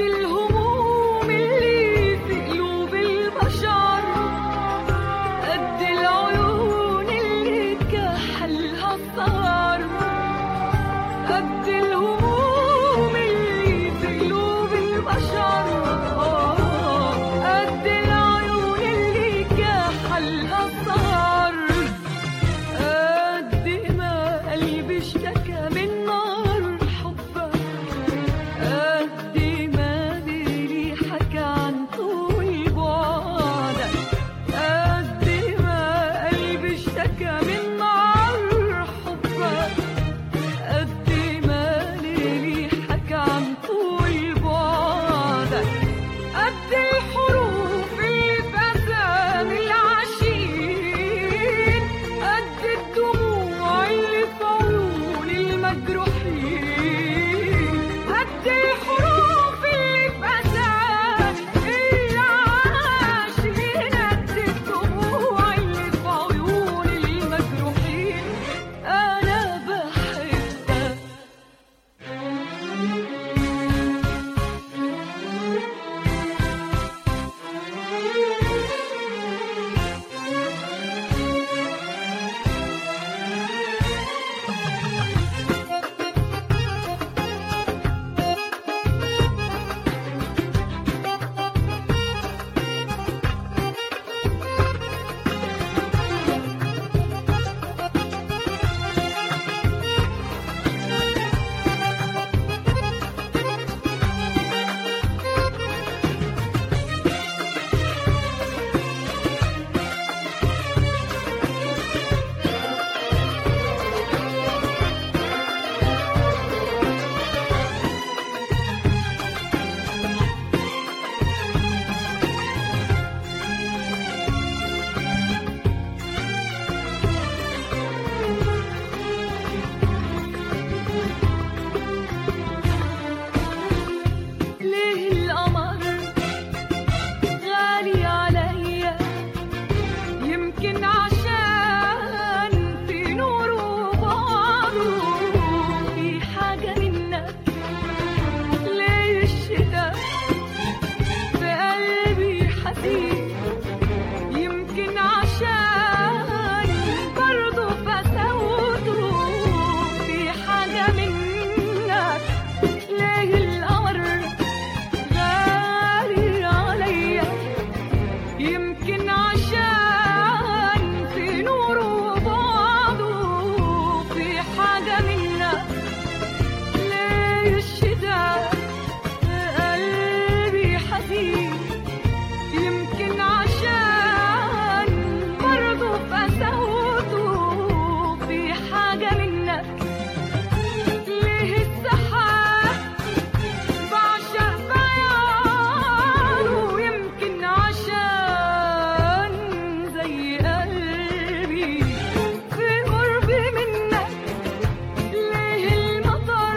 الهموم اللي في قلوب البشر قد العيون اللي كحلها السهر قد الهموم اللي في قلوب البشر آه، قد العيون اللي كحلها السهر قد ما قلبي اشتكى من نار حبك قد ما ديري حكى عن طول بعدك قد ما قلبي اشتكى من نار حبك قد ما ليلي حكى عن طول بعدك قد الحروف اللي في أسامي العاشقين قد الدموع اللي في عيون المجروحين قد الحروف اللي في أسامي العاشقين قد الدموع اللي في عيون المجروحين أنا بحبك ليه القمر غالي عليا يمكن عشان في نور وبعضه في حاجة منك ليه الشتاء في قلبي حزين يمكن عشان برضه فسوته في حاجة منك ليه القمر غالي عليا يمكن عشان في نور وبعضه في حاجة منك ليه الشتاء في قلبي حزين يمكن عشان برضه فسوته في حاجة منك ليه السحاب بعشق بيانه يمكن عشان زي قلبي في قربي منك ليه المطر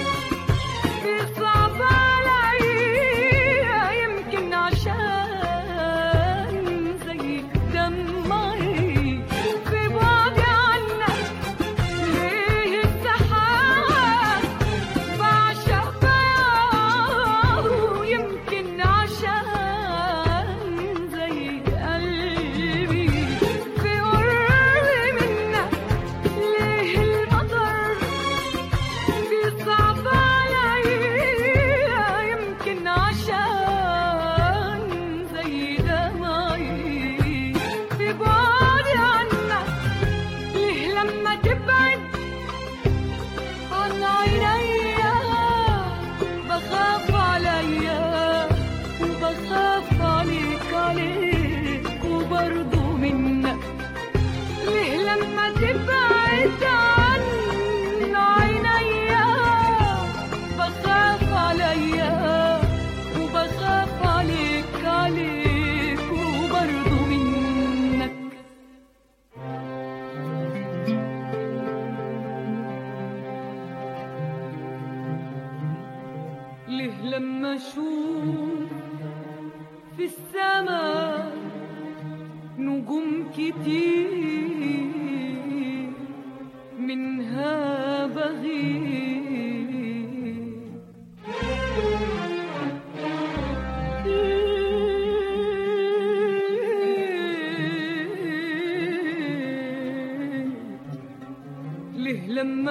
بيصعب عليا يمكن عشان زي دمعي في بعدي عنك ليه السحاب بعشق بياضه يمكن عشان زي قلبي في قربي منك ليه المطر بيصعب عليا يمكن عشان زي دمعي في بعدي عنك ليه لما تبعد عن عينيا بخاف عليا وبخاف عليك عليك وبرضه منك ليه لما تبعد عن عينيا بخاف عليا وبخاف عليك عليك وبرضه منك ليه لما اشوف في السماء نجوم كتير منها بغيب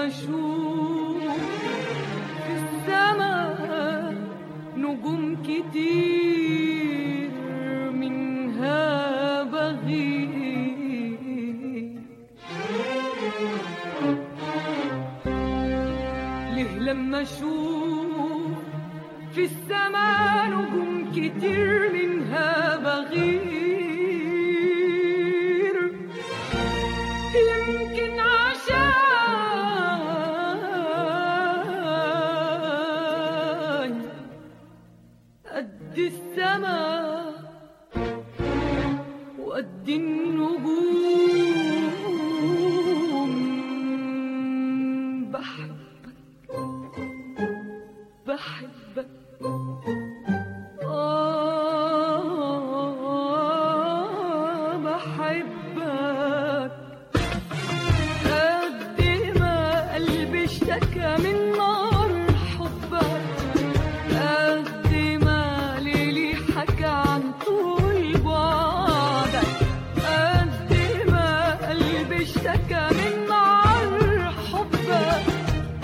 لما اشوف في السماء نجوم كتير منها بغير ليه لما اشوف في السماء نجوم كتير منها بغير يمكن عشان قد السماء وقد النجوم بحبك بحبك آه بحبك قد ما قلبي اشتكى من نار حبك قد ما ليلي حكى عن طول بعدك قد ما قلبي اشتكى من نار حبك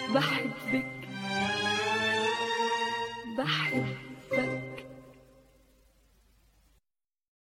بحبك بحبك